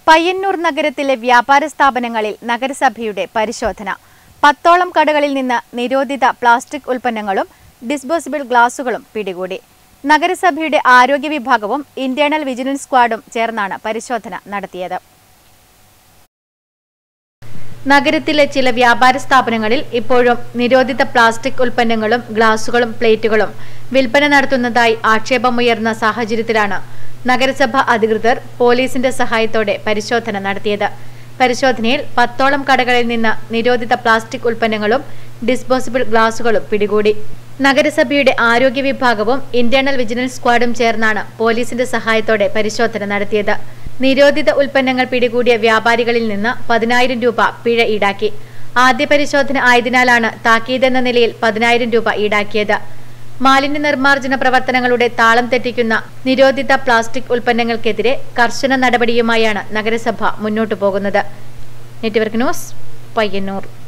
പയ്യന്നൂർ നഗരത്തിലെ വ്യാപാര സ്ഥാപനങ്ങളിൽ നഗരസഭയുടെ പരിശോധന പത്തോളം കടകളിൽ നിന്ന് നിരോധിത പ്ലാസ്റ്റിക് ഉൽപ്പന്നങ്ങളും ഡിസ്പോസിബിൾ ഗ്ലാസുകളും പിടികൂടി നഗരസഭയുടെ ആരോഗ്യ വിഭാഗവും ഇന്റേണൽ വിജിലൻസ് സ്ക്വാഡും ചേർന്നാണ് പരിശോധന നടത്തിയത് നഗരത്തിലെ ചില വ്യാപാര സ്ഥാപനങ്ങളിൽ ഇപ്പോഴും നിരോധിത പ്ലാസ്റ്റിക് ഉൽപ്പന്നങ്ങളും ഗ്ലാസുകളും പ്ലേറ്റുകളും വിൽപ്പന നടത്തുന്നതായി ആക്ഷേപമുയർന്ന സാഹചര്യത്തിലാണ് നഗരസഭ അധികൃതർ പോലീസിന്റെ സഹായത്തോടെ പരിശോധന നടത്തിയത് പരിശോധനയിൽ പത്തോളം കടകളിൽ നിന്ന് നിരോധിത പ്ലാസ്റ്റിക് ഉൽപ്പന്നങ്ങളും ഡിസ്പോസിബിൾ ഗ്ലാസുകളും പിടികൂടി നഗരസഭയുടെ ആരോഗ്യ വിഭാഗവും ഇന്റേണൽ വിജിലൻസ് സ്ക്വാഡും ചേർന്നാണ് പോലീസിന്റെ സഹായത്തോടെ പരിശോധന നടത്തിയത് നിരോധിത ഉൽപ്പന്നങ്ങൾ പിടികൂടിയ വ്യാപാരികളിൽ നിന്ന് പതിനായിരം രൂപ പിഴ ഈടാക്കി ആദ്യ പരിശോധന ആയതിനാലാണ് താക്കീതെന്ന നിലയിൽ പതിനായിരം രൂപ ഈടാക്കിയത് മാലിന്യ നിർമ്മാർജ്ജന പ്രവർത്തനങ്ങളുടെ താളം തെറ്റിക്കുന്ന നിരോധിത പ്ലാസ്റ്റിക് ഉൽപ്പന്നങ്ങൾക്കെതിരെ കർശന നടപടിയുമായാണ് നഗരസഭ മുന്നോട്ടു പോകുന്നത് നെറ്റ്വർക്ക് ന്യൂസ് പയ്യന്നൂർ